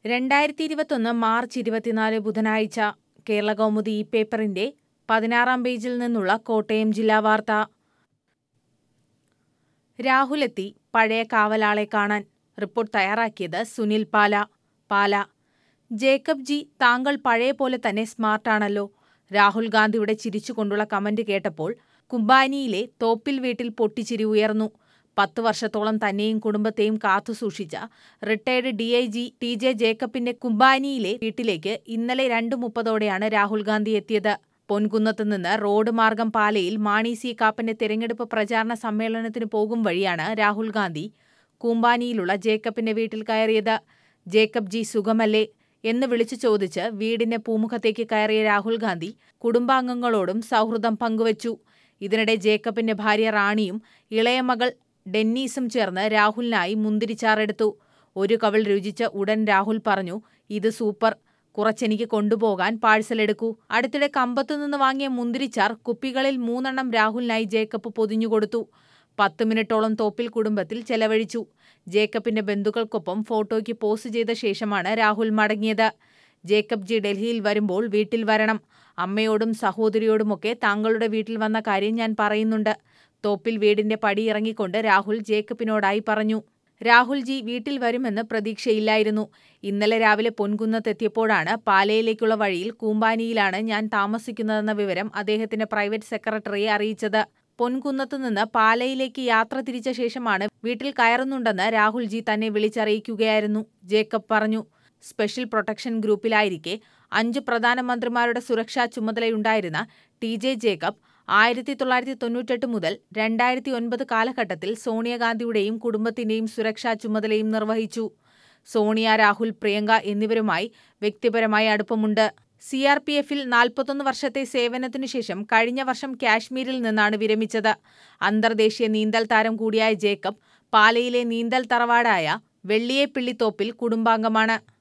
രണ്ടായിരത്തി ഇരുപത്തൊന്ന് മാർച്ച് ഇരുപത്തിനാല് ബുധനാഴ്ച കേരളകൗമുദി ഈ പേപ്പറിന്റെ പതിനാറാം പേജിൽ നിന്നുള്ള കോട്ടയം ജില്ലാ വാർത്ത രാഹുലെത്തി പഴയ കാവലാളെ കാണാൻ റിപ്പോർട്ട് തയ്യാറാക്കിയത് സുനിൽ പാല പാല ജേക്കബ് ജി താങ്കൾ പഴയ പോലെ തന്നെ സ്മാർട്ടാണല്ലോ രാഹുൽ ഗാന്ധിയുടെ ചിരിച്ചുകൊണ്ടുള്ള കമന്റ് കേട്ടപ്പോൾ കുംബാനിയിലെ തോപ്പിൽ വീട്ടിൽ പൊട്ടിച്ചിരി ഉയർന്നു പത്ത് വർഷത്തോളം തന്നെയും കുടുംബത്തെയും കാത്തുസൂക്ഷിച്ച retired D I G T J ജേക്കബിന്റെ കുംബാനിയിലെ വീട്ടിലേക്ക് ഇന്നലെ രണ്ട് മുപ്പതോടെയാണ് രാഹുൽ ഗാന്ധി എത്തിയത് പൊൻകുന്നത്ത് നിന്ന് റോഡ് മാർഗം പാലയിൽ മാണി സി കാപ്പന്റെ തെരഞ്ഞെടുപ്പ് പ്രചാരണ സമ്മേളനത്തിന് പോകും വഴിയാണ് രാഹുൽ ഗാന്ധി കൂമ്പാനിയിലുള്ള ജേക്കബിന്റെ വീട്ടിൽ കയറിയത് ജേക്കബ് ജി സുഖമല്ലേ എന്ന് വിളിച്ചു ചോദിച്ച് വീടിന്റെ പൂമുഖത്തേക്ക് കയറിയ രാഹുൽ ഗാന്ധി കുടുംബാംഗങ്ങളോടും സൗഹൃദം പങ്കുവച്ചു ഇതിനിടെ ജേക്കബിന്റെ ഭാര്യ റാണിയും ഇളയ മകൾ ഡെന്നീസും ചേർന്ന് രാഹുലിനായി മുന്തിരിച്ചാറെടുത്തു ഒരു കവിൾ രുചിച്ച ഉടൻ രാഹുൽ പറഞ്ഞു ഇത് സൂപ്പർ കുറച്ചെനിക്ക് കൊണ്ടുപോകാൻ പാഴ്സൽ എടുക്കൂ അടുത്തിടെ കമ്പത്തുനിന്ന് വാങ്ങിയ മുന്തിരിച്ചാർ കുപ്പികളിൽ മൂന്നെണ്ണം രാഹുലിനായി ജേക്കബ് പൊതിഞ്ഞുകൊടുത്തു പത്ത് മിനിറ്റോളം തോപ്പിൽ കുടുംബത്തിൽ ചെലവഴിച്ചു ജേക്കബിന്റെ ബന്ധുക്കൾക്കൊപ്പം ഫോട്ടോയ്ക്ക് പോസ്റ്റ് ചെയ്ത ശേഷമാണ് രാഹുൽ മടങ്ങിയത് ജേക്കബ് ജി ഡൽഹിയിൽ വരുമ്പോൾ വീട്ടിൽ വരണം അമ്മയോടും സഹോദരിയോടുമൊക്കെ താങ്കളുടെ വീട്ടിൽ വന്ന കാര്യം ഞാൻ പറയുന്നുണ്ട് തോപ്പിൽ വീടിന്റെ പടിയിറങ്ങിക്കൊണ്ട് രാഹുൽ ജേക്കബിനോടായി പറഞ്ഞു രാഹുൽ ജി വീട്ടിൽ വരുമെന്ന് പ്രതീക്ഷയില്ലായിരുന്നു ഇന്നലെ രാവിലെ പൊൻകുന്നത്തെത്തിയപ്പോഴാണ് പാലയിലേക്കുള്ള വഴിയിൽ കൂമ്പാനിയിലാണ് ഞാൻ താമസിക്കുന്നതെന്ന വിവരം അദ്ദേഹത്തിന്റെ പ്രൈവറ്റ് സെക്രട്ടറിയെ അറിയിച്ചത് പൊൻകുന്നത്ത് നിന്ന് പാലയിലേക്ക് യാത്ര തിരിച്ച ശേഷമാണ് വീട്ടിൽ കയറുന്നുണ്ടെന്ന് രാഹുൽ ജി തന്നെ വിളിച്ചറിയിക്കുകയായിരുന്നു ജേക്കബ് പറഞ്ഞു സ്പെഷ്യൽ പ്രൊട്ടക്ഷൻ ഗ്രൂപ്പിലായിരിക്കെ അഞ്ച് പ്രധാനമന്ത്രിമാരുടെ സുരക്ഷാ ചുമതലയുണ്ടായിരുന്ന ടി ജെ ജേക്കബ് ആയിരത്തി തൊള്ളായിരത്തി തൊണ്ണൂറ്റെട്ട് മുതൽ രണ്ടായിരത്തി ഒൻപത് കാലഘട്ടത്തിൽ സോണിയാഗാന്ധിയുടെയും കുടുംബത്തിന്റെയും സുരക്ഷാ ചുമതലയും നിർവഹിച്ചു സോണിയ രാഹുൽ പ്രിയങ്ക എന്നിവരുമായി വ്യക്തിപരമായ അടുപ്പമുണ്ട് സി ആർ പി എഫിൽ നാൽപ്പത്തൊന്ന് വർഷത്തെ സേവനത്തിനു ശേഷം കഴിഞ്ഞ വർഷം കാശ്മീരിൽ നിന്നാണ് വിരമിച്ചത് അന്തർദേശീയ നീന്തൽ താരം കൂടിയായ ജേക്കബ് പാലയിലെ നീന്തൽ തറവാടായ വെള്ളിയേപ്പിള്ളിത്തോപ്പിൽ കുടുംബാംഗമാണ്